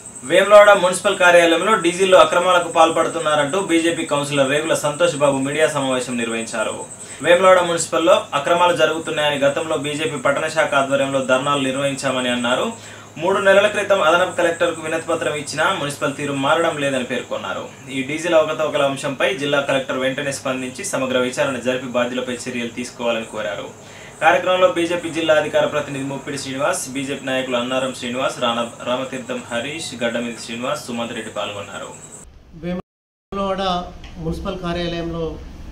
Vemulawada municipal కార్యాలయంలో డీజిల్లో అక్రమాలకు పాల్పడుతున్నారంటూ BJP councillor Regula Santosh Babu media సమావేశం నిర్వహించారు వేములవాడ మున్సిపల్లో అక్రమాలు జరుగుతున్నాయని గతంలో బీజేపీ పట్టణ శాఖ ఆధ్వర్యంలో ధర్నాలు నిర్వహించామని అన్నారు మూడు నెలల క్రితం అదనపు కలెక్టర్కు వినతి పత్రం ఇచ్చినా మున్సిపల్ తీరు మారడం లేదని పేర్కొన్నారు ఈ డీజిల్ అవకతవకల అంశంపై జిల్లా కలెక్టర్ వెంటనే స్పందించి సమగ్ర విచారణ జరిపి బాధ్యులపై చర్యలు తీసుకోవాలని కోరారు కార్యక్రమంలో బీజేపీ జిల్లా అధికార ప్రతినిధి ముప్పిడి శ్రీనివాస్ బీజేపీ నాయకులు అన్నారం శ్రీనివాస్ రాణ రామతీర్థం హరీష్ గడ్డమిది శ్రీనివాస్ సుమంత్ రెడ్డి పాల్గొన్నారు వేములవాడ మున్సిపల్ కార్యాలయంలో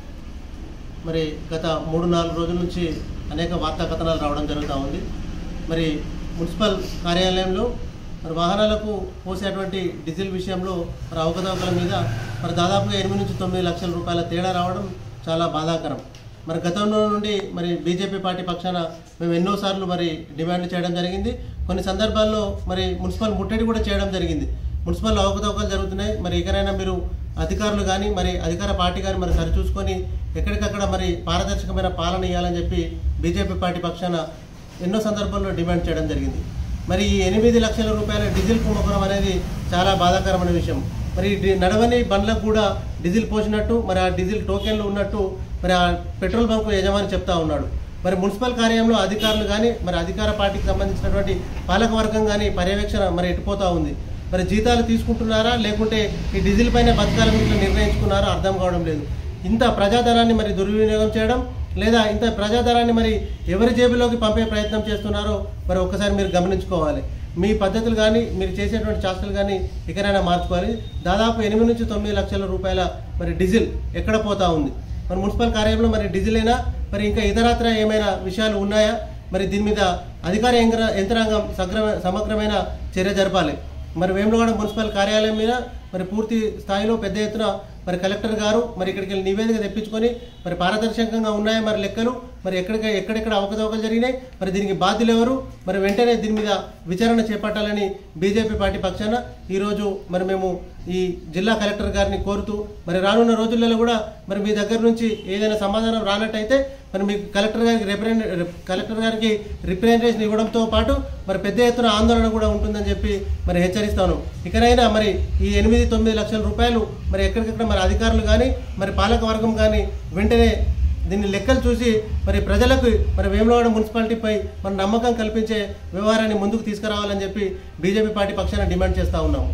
మరి గత మూడు నాలుగు రోజుల నుంచి అనేక వార్తా కథనాలు రావడం జరుగుతూ ఉంది మరి మున్సిపల్ కార్యాలయంలో మరి వాహనాలకు పోసేటువంటి డీజిల్ విషయంలో మరి అవకతవకల మీద మరి దాదాపుగా ఎనిమిది నుంచి తొమ్మిది లక్షల రూపాయల తేడా రావడం చాలా బాధాకరం మరి గతంలో నుండి మరి బీజేపీ పార్టీ పక్షాన మేము ఎన్నోసార్లు మరి డిమాండ్ చేయడం జరిగింది కొన్ని సందర్భాల్లో మరి మున్సిపల్ ముట్టడి కూడా చేయడం జరిగింది మున్సిపల్ అవకతవకలు జరుగుతున్నాయి మరి ఇకనైనా మీరు అధికారులు కానీ మరి అధికార పార్టీ కానీ మరి సరిచూసుకొని ఎక్కడికక్కడ మరి పారదర్శకమైన పాలన ఇవ్వాలని చెప్పి బీజేపీ పార్టీ పక్షాన ఎన్నో సందర్భాల్లో డిమాండ్ చేయడం జరిగింది మరి ఈ ఎనిమిది లక్షల రూపాయల డీజిల్ కుంభకోణం అనేది చాలా బాధాకరమైన విషయం మరి డి- నడవని బండ్లకు కూడా డీజిల్ పోసినట్టు మరి ఆ డీజిల్ టోకెన్లు ఉన్నట్టు మరి ఆ పెట్రోల్ బంకు యజమాని చెప్తా ఉన్నాడు మరి మున్సిపల్ కార్యంలో అధికారులు కానీ మరి అధికార పార్టీకి సంబంధించినటువంటి పాలక వర్గం కానీ పర్యవేక్షణ మరి ఎటుపోతా ఉంది మరి జీతాలు తీసుకుంటున్నారా లేకుంటే ఈ డీజిల్ పైన బతకాలని ఇట్లా నిర్ణయించుకున్నారా అర్థం కావడం లేదు ఇంత ప్రజాధనాన్ని మరి దుర్వినియోగం చేయడం లేదా ఇంత ప్రజాధనాన్ని మరి ఎవరి జేబులోకి పంపే ప్రయత్నం చేస్తున్నారో మరి ఒక్కసారి మీరు గమనించుకోవాలి మీ పద్ధతులు కానీ మీరు చేసేటువంటి చేష్టలు కానీ ఇకనైనా మార్చుకోవాలి దాదాపు ఎనిమిది నుంచి తొమ్మిది లక్షల రూపాయల మరి డీజిల్ ఎక్కడ పోతా ఉంది మరి మున్సిపల్ కార్యాలయంలో మరి డీజిల్ అయినా మరి ఇంకా ఇతరత్ర ఏమైనా విషయాలు ఉన్నాయా మరి దీని మీద అధికార యంత్ర- యంత్రాంగం సగ్ర సమగ్రమైన చర్య జరపాలి మరి వేములవాడ మున్సిపల్ కార్యాలయం మీద మరి పూర్తి స్థాయిలో పెద్ద ఎత్తున మరి కలెక్టర్ గారు మరి ఇక్కడికి వెళ్ళి నివేదిక తెప్పించుకొని మరి పారదర్శకంగా ఉన్నాయా మరి లెక్కలు మరి ఎక్కడిక ఎక్కడెక్కడ అవకతవకలు జరిగినాయి మరి దీనికి బాధ్యులు ఎవరు మరి వెంటనే దీని మీద విచారణ చేపట్టాలని బీజేపీ పార్టీ పక్షాన ఈరోజు మరి మేము ఈ జిల్లా కలెక్టర్ గారిని కోరుతూ మరి రానున్న రోజులలో కూడా మరి మీ దగ్గర నుంచి ఏదైనా సమాధానం రానట్టయితే మరి మీకు కలెక్టర్ గారికి రిప్రజెంట్ కలెక్టర్ గారికి రిప్రజెంటేషన్ ఇవ్వడంతో పాటు మరి పెద్ద ఎత్తున ఆందోళన కూడా ఉంటుందని చెప్పి మరి హెచ్చరిస్తాను ఇకనైనా మరి ఈ ఎనిమిది తొమ్మిది లక్షల రూపాయలు మరి ఎక్కడికక్కడ మరి అధికారులు కానీ మరి పాలక వర్గం కానీ వెంటనే దీన్ని లెక్కలు చూసి మరి ప్రజలకు మరి వేములవాడ మున్సిపాలిటీపై మన నమ్మకం కల్పించే వ్యవహారాన్ని ముందుకు తీసుకురావాలని చెప్పి బీజేపీ పార్టీ పక్షాన డిమాండ్ చేస్తూ ఉన్నాము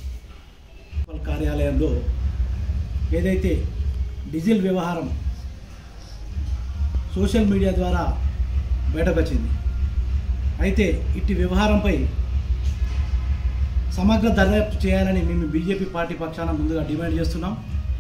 మున్సిపల్ కార్యాలయంలో ఏదైతే డీజిల్ వ్యవహారం సోషల్ మీడియా ద్వారా బయటకు వచ్చింది అయితే ఇట్టి వ్యవహారంపై సమగ్ర దర్యాప్తు చేయాలని మేము బీజేపీ పార్టీ పక్షాన ముందుగా డిమాండ్ చేస్తున్నాం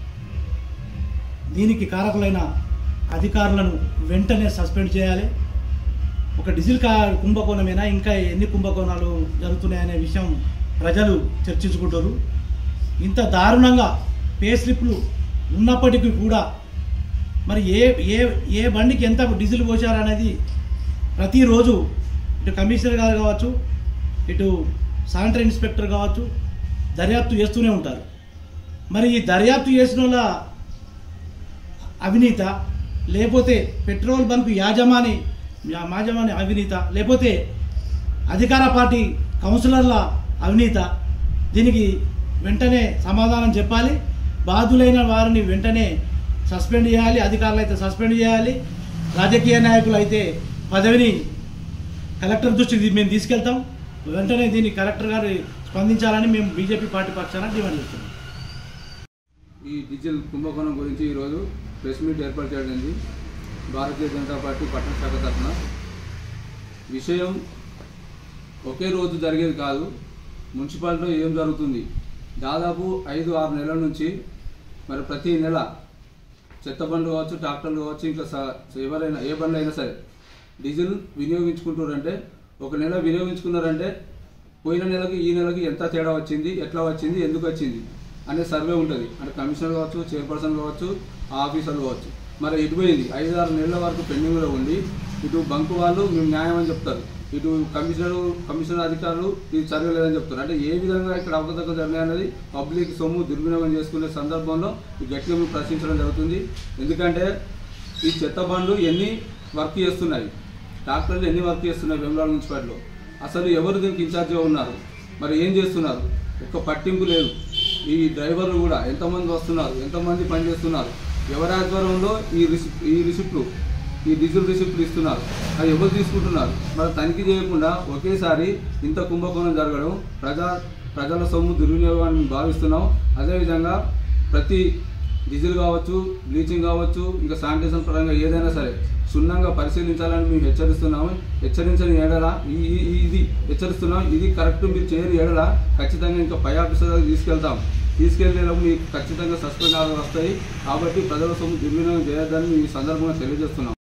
దీనికి కారకులైన అధికారులను వెంటనే సస్పెండ్ చేయాలి ఒక డీజిల్ కా కుంభకోణమేనా ఇంకా ఎన్ని కుంభకోణాలు జరుగుతున్నాయనే విషయం ప్రజలు చర్చించుకుంటారు ఇంత దారుణంగా పే స్లిప్లు ఉన్నప్పటికీ కూడా మరి ఏ ఏ ఏ బండికి ఎంత డీజిల్ పోశారనేది ప్రతిరోజు ఇటు కమిషనర్ గారు కావచ్చు ఇటు శానిటరీ ఇన్స్పెక్టర్ కావచ్చు దర్యాప్తు చేస్తూనే ఉంటారు మరి ఈ దర్యాప్తు చేసిన వాళ్ళ అవినీత లేకపోతే పెట్రోల్ బంక్ యాజమాని యా- యాజమాని అవినీత లేకపోతే అధికార పార్టీ కౌన్సిలర్ల అవినీత దీనికి వెంటనే సమాధానం చెప్పాలి బాధ్యులైన వారిని వెంటనే సస్పెండ్ చేయాలి అధికారులు అయితే సస్పెండ్ చేయాలి రాజకీయ నాయకులు అయితే పదవిని కలెక్టర్ దృష్టికి మేము తీసుకెళ్తాం వెంటనే దీన్ని కలెక్టర్ గారు స్పందించాలని మేము బీజేపీ పార్టీ పక్షాన డిమాండ్ చేస్తున్నాం ఈ డీజిల్ కుంభకోణం గురించి ఈరోజు ప్రెస్ మీట్ ఏర్పాటు చేయడం జరిగింది భారతీయ జనతా పార్టీ పట్టణ శాఖ తరఫున విషయం ఒకే రోజు జరిగేది కాదు మున్సిపాలిటీలో ఏం జరుగుతుంది దాదాపు ఐదు ఆరు నెలల నుంచి మరి ప్రతి నెల చెత్త బండ్లు కావచ్చు ట్రాక్టర్లు కావచ్చు ఇంకా స- ఎవరైనా ఏ బండ్లు అయినా సరే డీజిల్ వినియోగించుకుంటారంటే ఒక నెల వినియోగించుకున్నారంటే పోయిన నెలకి ఈ నెలకి ఎంత తేడా వచ్చింది ఎట్లా వచ్చింది ఎందుకు వచ్చింది అనే సర్వే ఉంటుంది అంటే కమిషనర్ కావచ్చు చైర్పర్సన్ కావచ్చు ఆఫీసర్ కావచ్చు మరి ఎటు పోయింది ఐదు ఆరు నెలల వరకు పెండింగ్లో ఉండి ఇటు బంకు వాళ్ళు మేము న్యాయం అని చెప్తారు ఇటు కమిషనర్ కమిషనర్ అధికారులు ఇది జరగలేదని చెప్తారు అంటే ఏ విధంగా ఇక్కడ అవకతవకలు జరిగాయన్నది పబ్లిక్ సొమ్ము దుర్వినియోగం చేసుకునే సందర్భంలో ఈ గట్టిగా మేము ప్రశ్నించడం జరుగుతుంది ఎందుకంటే ఈ చెత్త బండ్లు ఎన్ని వర్క్ చేస్తున్నాయి డాక్టర్లు ఎన్ని వర్క్ చేస్తున్నాయి వెమ్లాడ మున్సిపాలిటీలో అసలు ఎవరు దీనికి ఇన్ఛార్జ్గా ఉన్నారు మరి ఏం చేస్తున్నారు ఒక్క పట్టింపు లేదు ఈ డ్రైవర్లు కూడా ఎంతమంది వస్తున్నారు ఎంతమంది పనిచేస్తున్నారు ఎవరి ఆధ్వర్యంలో ఈ రిసిప్ట్ ఈ రిసిప్ట్లు ఈ డీజిల్ రిసిప్ట్లు ఇస్తున్నారు అది ఎవరు తీసుకుంటున్నారు మరి తనిఖీ చేయకుండా ఒకేసారి ఇంత కుంభకోణం జరగడం ప్రజా ప్రజల సొమ్ము దుర్వినియోగాన్ని భావిస్తున్నాం అదేవిధంగా ప్రతి డీజిల్ కావచ్చు బ్లీచింగ్ కావచ్చు ఇంకా శానిటేషన్ పరంగా ఏదైనా సరే క్షుణ్ణంగా పరిశీలించాలని మేము హెచ్చరిస్తున్నాము హెచ్చరించని ఏడల ఈ ఈ- ఈ- ఇది హెచ్చరిస్తున్నాం ఇది కరెక్ట్ మీరు చేయని ఏడల ఖచ్చితంగా ఇంకా పై ఆఫీసర్ దగ్గరికి తీసుకెళ్తాం తీసుకెళ్ళేటప్పుడు మీకు ఖచ్చితంగా సస్పెండ్ ఆర్డర్ వస్తాయి కాబట్టి ప్రజల సొమ్ము దుర్వినియోగం చేయొద్దని ఈ సందర్భంగా తెలియజేస్తున్నాం